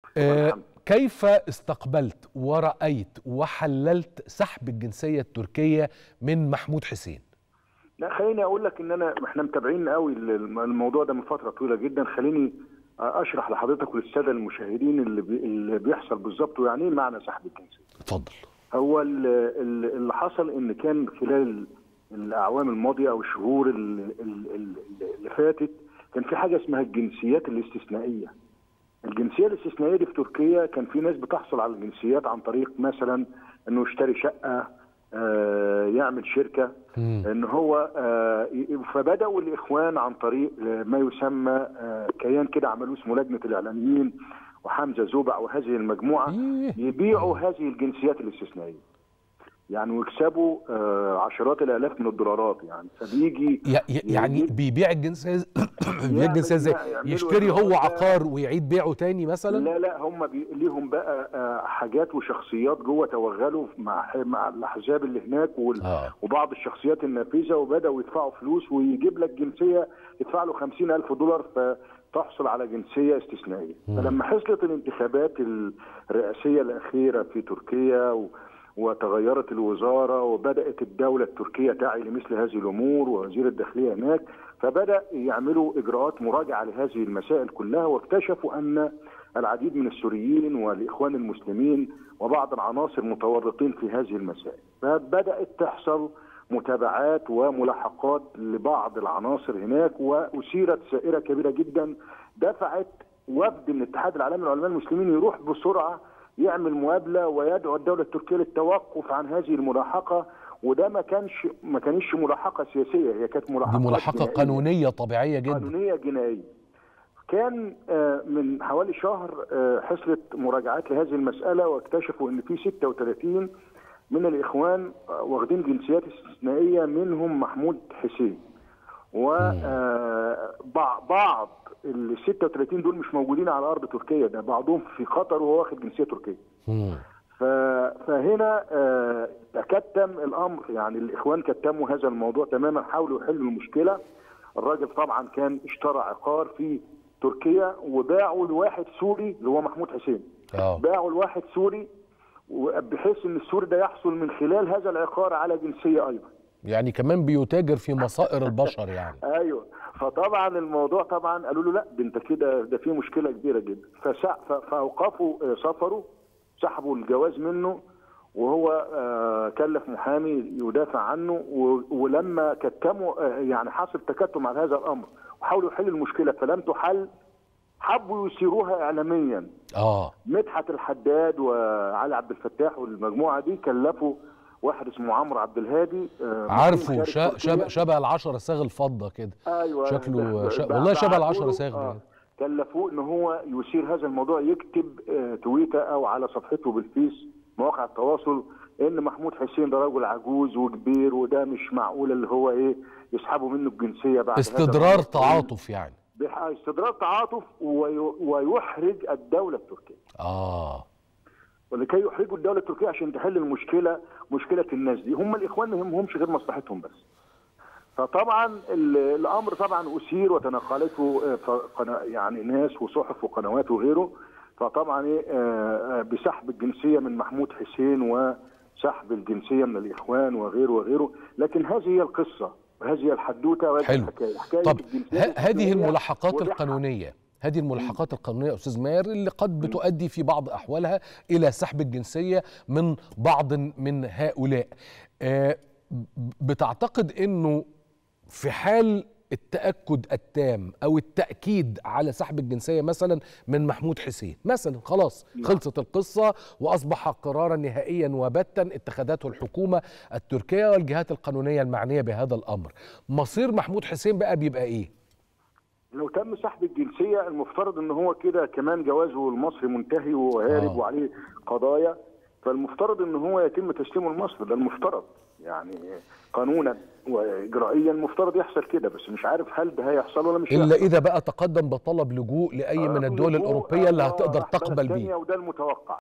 آه كيف استقبلت ورأيت وحللت سحب الجنسية التركية من محمود حسين لا خليني اقول لك ان انا احنا متابعين قوي الموضوع ده من فتره طويله جدا خليني اشرح لحضرتك وللساده المشاهدين اللي, بي اللي بيحصل بالظبط ويعني ايه معنى سحب الجنسيه. اتفضل. هو اللي حصل ان كان خلال الاعوام الماضيه او الشهور اللي, اللي فاتت كان في حاجه اسمها الجنسيات الاستثنائيه. الجنسيه الاستثنائيه دي في تركيا كان في ناس بتحصل على الجنسيات عن طريق مثلا انه يشتري شقه آه يعمل شركه مم. ان هو آه فبداوا الاخوان عن طريق آه ما يسمى آه كيان كده عملوه اسمه لجنه الاعلاميين وحمزه زوبع وهذه المجموعه إيه. يبيعوا هذه الجنسيات الاستثنائيه يعني ويكسبوا آه عشرات الالاف من الدولارات يعني فبيجي ي- ي- يعني يجيب- بيبيع الجنسية بيبيع الجنسية ازاي؟ يعملوا يشتري هو إجراءات بقى. عقار ويعيد بيعه تاني مثلا؟ لا لا هم بي... ليهم بقى آه، حاجات وشخصيات جوه توغلوا مع مع الاحزاب اللي هناك وال... آه. وبعض الشخصيات النافذه وبداوا يدفعوا فلوس ويجيب لك جنسيه يدفع له 50000 دولار فتحصل على جنسيه استثنائيه فلما حصلت الانتخابات الرئاسيه الاخيره في تركيا و... وتغيرت الوزاره وبدات الدوله التركيه تعي لمثل هذه الامور ووزير الداخليه هناك فبدا يعملوا اجراءات مراجعه لهذه المسائل كلها واكتشفوا ان العديد من السوريين والاخوان المسلمين وبعض العناصر متورطين في هذه المسائل فبدات تحصل متابعات وملاحقات لبعض العناصر هناك واثيرت سائره كبيره جدا دفعت وفد من الاتحاد العالمي للعلماء المسلمين يروح بسرعه يعمل مقابله ويدعو الدوله التركيه للتوقف عن هذه الملاحقه وده ما كانش ما كانش ملاحقه سياسيه هي كانت ملاحقه دي ملاحقة قانونية طبيعية جدا قانونيه جنائيه كان آه، من حوالي شهر آه، حصلت مراجعات لهذه المساله واكتشفوا ان في 36 من الاخوان آه، واخدين جنسيات استثنائيه منهم محمود حسين وبعض ال 36 دول مش موجودين على ارض تركيا ده بعضهم في قطر وهو واخد جنسيه تركيه مم. ف- فهنا آه، تكتم الامر يعني الاخوان كتموا هذا الموضوع تماما حاولوا يحلوا المشكله الراجل طبعا كان اشترى عقار في تركيا وباعه لواحد سوري اللي هو محمود حسين اه باعه لواحد سوري بحيث ان السوري ده يحصل من خلال هذا العقار على جنسيه ايضا يعني كمان بيتاجر في مصائر البشر يعني ايوه فطبعا الموضوع طبعا قالوا له لا ده انت كده ده في مشكله كبيره جدا فسع ف- فاوقفوا آه، سفره سحبوا الجواز منه وهو آه، كلف محامي يدافع عنه و- ولما كتموا آه، يعني حصل تكتم على هذا الامر وحاولوا يحلوا المشكله فلم تحل حبوا يثيروها اعلاميا اه مدحت الحداد وعلي عبد الفتاح والمجموعه دي كلفوا واحد اسمه عمرو عبد الهادي آه، عارفه مقيم شا- خارج شبه تركيا. شبه العشرة صاغ الفضة كده ايوه شكله ده- ش... بعد- والله شبه بعتوا العشرة له- صاغ آه، بجد. كلفوه ان هو يثير هذا الموضوع يكتب آه، تويته او على صفحته بالفيس مواقع التواصل ان محمود حسين ده رجل عجوز وكبير وده مش معقول اللي هو ايه يسحبوا منه الجنسيه بعد هذا استدرار الأمر. تعاطف يعني بح- استدرار تعاطف وي- ويحرج الدوله التركيه اه ولكي يحرجوا الدوله التركيه عشان تحل المشكله مشكله الناس دي هم الاخوان ما يهمهمش غير مصلحتهم بس فطبعا ال- الامر طبعا اثير وتناقلته آه، ف- قنا- يعني ناس وصحف وقنوات وغيره فطبعا ايه آه، آه، بسحب الجنسيه من محمود حسين وسحب الجنسيه من الاخوان وغيره وغيره لكن هذه هي القصه وهذه هي الحدوته وهذه حلو الحكايه حكايه طب الجنسية ه- هذه الاستثنائية الملاحقات وبيعها. القانونية هذه الملاحقات القانونية أستاذ ماهر اللي قد بتؤدي في بعض أحوالها إلى سحب الجنسية من بعض من هؤلاء آه، ب- بتعتقد أنه في حال التأكد التام أو التأكيد على سحب الجنسية مثلا من محمود حسين مثلا خلاص خلصت القصة وأصبح قرارا نهائيا وبتا اتخذته الحكومة التركية والجهات القانونية المعنية بهذا الأمر مصير محمود حسين بقى بيبقى إيه؟ لو تم سحب الجنسيه المفترض ان هو كده كمان جوازه المصري منتهي وهارب آه. وعليه قضايا فالمفترض ان هو يتم تسليمه لمصر ده المفترض يعني قانونا واجرائيا المفترض يحصل كده بس مش عارف هل ده هيحصل ولا مش إلا هيحصل. إذا بقى تقدم بطلب لجوء لأي من الدول لجوء، الأوروبية اللي آه، هتقدر راح بلد تقبل تانية بيه وده المتوقع